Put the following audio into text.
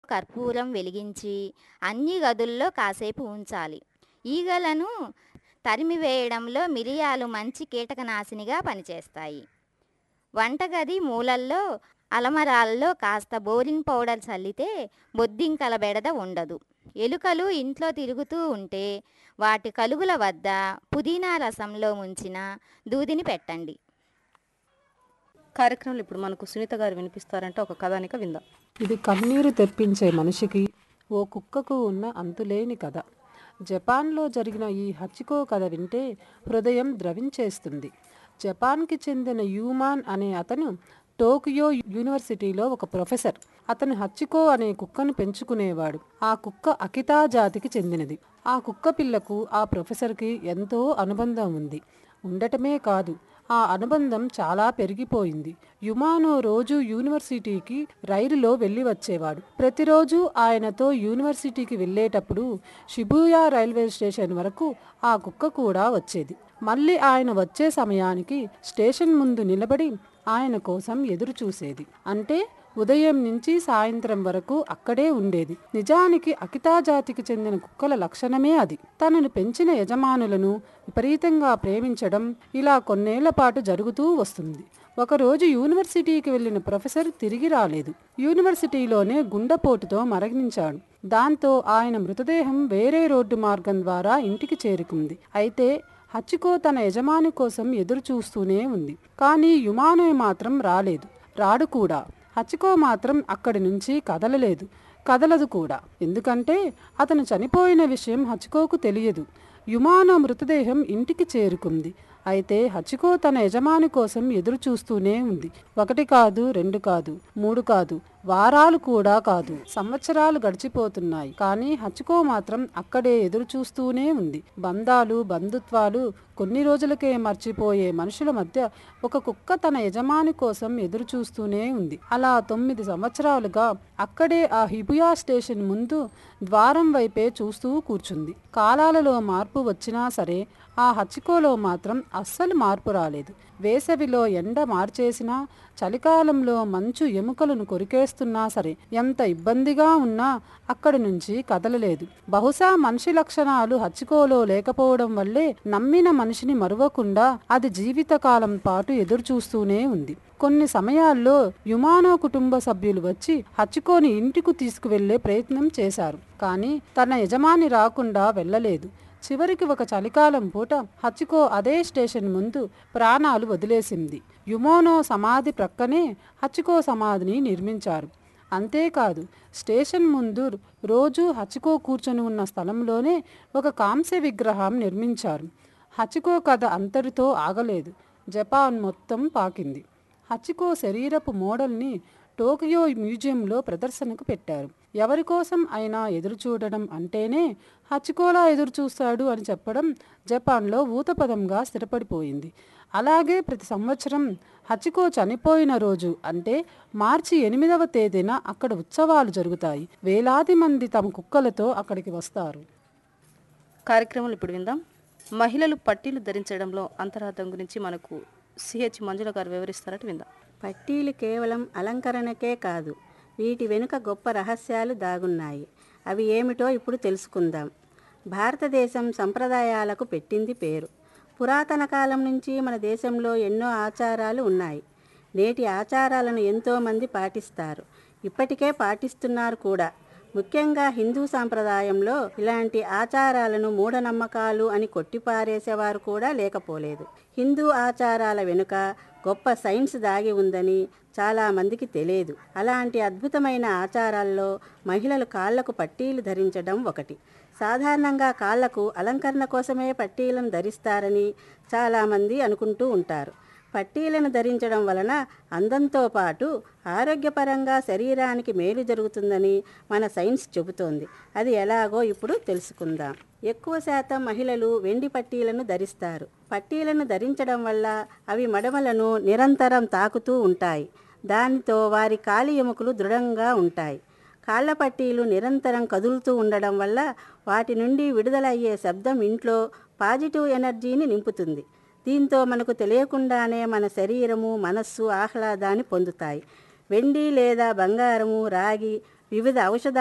కర్పూరం వెలిగించి అన్ని గదుల్లో కాసేపు ఉంచాలి ఈగలను తరిమివేయడంలో మిరియాలు మంచి కీటకనాశినిగా పనిచేస్తాయి వంటగది మూలల్లో అలమరాల్లో కాస్త బోరింగ్ పౌడర్ చల్లితే బొద్దింకల బెడద ఉండదు ఎలుకలు ఇంట్లో తిరుగుతూ ఉంటే వాటి కలుగుల వద్ద పుదీనా రసంలో ముంచిన దూదిని పెట్టండి కార్యక్రమంలో ఇప్పుడు మనకు సునీత గారు వినిపిస్తారంటే ఒక కథానిక విందాం ఇది కన్నీరు తెప్పించే మనిషికి ఓ కుక్కకు ఉన్న అంతులేని కథ జపాన్లో జరిగిన ఈ హచికో కథ వింటే హృదయం ద్రవించేస్తుంది జపాన్కి చెందిన యూమాన్ అనే అతను టోకియో యూనివర్సిటీలో ఒక ప్రొఫెసర్ అతను హచ్చికో అనే కుక్కను పెంచుకునేవాడు ఆ కుక్క అకితా జాతికి చెందినది ఆ కుక్క పిల్లకు ఆ ప్రొఫెసర్కి ఎంతో అనుబంధం ఉంది ఉండటమే కాదు ఆ అనుబంధం చాలా పెరిగిపోయింది యుమానో రోజు యూనివర్సిటీకి రైలులో వెళ్ళి వచ్చేవాడు ప్రతిరోజు ఆయనతో యూనివర్సిటీకి వెళ్ళేటప్పుడు షిబుయా రైల్వే స్టేషన్ వరకు ఆ కుక్క కూడా వచ్చేది మళ్ళీ ఆయన వచ్చే సమయానికి స్టేషన్ ముందు నిలబడి ఆయన కోసం ఎదురు చూసేది అంటే ఉదయం నుంచి సాయంత్రం వరకు అక్కడే ఉండేది నిజానికి అకితా జాతికి చెందిన కుక్కల లక్షణమే అది తనను పెంచిన యజమానులను విపరీతంగా ప్రేమించడం ఇలా కొన్నేళ్ల పాటు జరుగుతూ వస్తుంది ఒకరోజు యూనివర్సిటీకి వెళ్లిన ప్రొఫెసర్ తిరిగి రాలేదు యూనివర్సిటీలోనే గుండెపోటుతో మరణించాడు దాంతో ఆయన మృతదేహం వేరే రోడ్డు మార్గం ద్వారా ఇంటికి చేరుకుంది అయితే హచ్చికో తన యజమాని కోసం ఎదురు చూస్తూనే ఉంది కానీ యుమానో మాత్రం రాలేదు రాడు కూడా హచ్చికో మాత్రం అక్కడి నుంచి కదలలేదు కదలదు కూడా ఎందుకంటే అతను చనిపోయిన విషయం హచ్చికోకు తెలియదు యుమానో మృతదేహం ఇంటికి చేరుకుంది అయితే హచికో తన యజమాని కోసం ఎదురు చూస్తూనే ఉంది ఒకటి కాదు రెండు కాదు మూడు కాదు వారాలు కూడా కాదు సంవత్సరాలు గడిచిపోతున్నాయి కానీ హచ్చుకో మాత్రం అక్కడే ఎదురు చూస్తూనే ఉంది బంధాలు బంధుత్వాలు కొన్ని రోజులకే మర్చిపోయే మనుషుల మధ్య ఒక కుక్క తన యజమాని కోసం ఎదురు చూస్తూనే ఉంది అలా తొమ్మిది సంవత్సరాలుగా అక్కడే ఆ హిబుయా స్టేషన్ ముందు ద్వారం వైపే చూస్తూ కూర్చుంది కాలాలలో మార్పు వచ్చినా సరే ఆ హచ్చికోలో మాత్రం అస్సలు మార్పు రాలేదు వేసవిలో ఎండ మార్చేసినా చలికాలంలో మంచు ఎముకలను కొరికేస్తున్నా సరే ఎంత ఇబ్బందిగా ఉన్నా అక్కడి నుంచి కదలలేదు బహుశా మనిషి లక్షణాలు హచ్చికోలో లేకపోవడం వల్లే నమ్మిన మనిషిని మరువకుండా అది జీవితకాలం పాటు ఎదురు చూస్తూనే ఉంది కొన్ని సమయాల్లో యుమానో కుటుంబ సభ్యులు వచ్చి హచ్చుకోని ఇంటికి తీసుకువెళ్లే ప్రయత్నం చేశారు కానీ తన యజమాని రాకుండా వెళ్ళలేదు చివరికి ఒక చలికాలం పూట హచ్చికో అదే స్టేషన్ ముందు ప్రాణాలు వదిలేసింది యుమోనో సమాధి ప్రక్కనే హచ్చికో సమాధిని నిర్మించారు అంతేకాదు స్టేషన్ ముందు రోజు హచికో కూర్చొని ఉన్న స్థలంలోనే ఒక కాంస్య విగ్రహం నిర్మించారు హచికో కథ అంతటితో ఆగలేదు జపాన్ మొత్తం పాకింది హచికో శరీరపు మోడల్ని టోకియో మ్యూజియంలో ప్రదర్శనకు పెట్టారు ఎవరి కోసం అయినా ఎదురు చూడడం అంటేనే హచికోలా ఎదురు చూస్తాడు అని చెప్పడం జపాన్లో ఊతపదంగా స్థిరపడిపోయింది అలాగే ప్రతి సంవత్సరం హచికో చనిపోయిన రోజు అంటే మార్చి ఎనిమిదవ తేదీన అక్కడ ఉత్సవాలు జరుగుతాయి వేలాది మంది తమ కుక్కలతో అక్కడికి వస్తారు కార్యక్రమంలో ఇప్పుడు విందాం మహిళలు పట్టీలు ధరించడంలో అంతరార్థం గురించి మనకు సిహెచ్ మంజుల గారు వివరిస్తారట విందాం పట్టీలు కేవలం అలంకరణకే కాదు వీటి వెనుక గొప్ప రహస్యాలు దాగున్నాయి అవి ఏమిటో ఇప్పుడు తెలుసుకుందాం భారతదేశం సంప్రదాయాలకు పెట్టింది పేరు పురాతన కాలం నుంచి మన దేశంలో ఎన్నో ఆచారాలు ఉన్నాయి నేటి ఆచారాలను ఎంతోమంది పాటిస్తారు ఇప్పటికే పాటిస్తున్నారు కూడా ముఖ్యంగా హిందూ సాంప్రదాయంలో ఇలాంటి ఆచారాలను మూఢనమ్మకాలు అని కొట్టిపారేసేవారు కూడా లేకపోలేదు హిందూ ఆచారాల వెనుక గొప్ప సైన్స్ దాగి ఉందని చాలామందికి తెలియదు అలాంటి అద్భుతమైన ఆచారాల్లో మహిళలు కాళ్లకు పట్టీలు ధరించడం ఒకటి సాధారణంగా కాళ్లకు అలంకరణ కోసమే పట్టీలను ధరిస్తారని చాలామంది అనుకుంటూ ఉంటారు పట్టీలను ధరించడం వలన అందంతో పాటు ఆరోగ్యపరంగా శరీరానికి మేలు జరుగుతుందని మన సైన్స్ చెబుతోంది అది ఎలాగో ఇప్పుడు తెలుసుకుందాం ఎక్కువ శాతం మహిళలు వెండి పట్టీలను ధరిస్తారు పట్టీలను ధరించడం వల్ల అవి మడమలను నిరంతరం తాకుతూ ఉంటాయి దానితో వారి కాలి ఎముకలు దృఢంగా ఉంటాయి కాళ్ళ పట్టీలు నిరంతరం కదులుతూ ఉండడం వల్ల వాటి నుండి విడుదలయ్యే శబ్దం ఇంట్లో పాజిటివ్ ఎనర్జీని నింపుతుంది దీంతో మనకు తెలియకుండానే మన శరీరము మనస్సు ఆహ్లాదాన్ని పొందుతాయి వెండి లేదా బంగారము రాగి వివిధ ఔషధ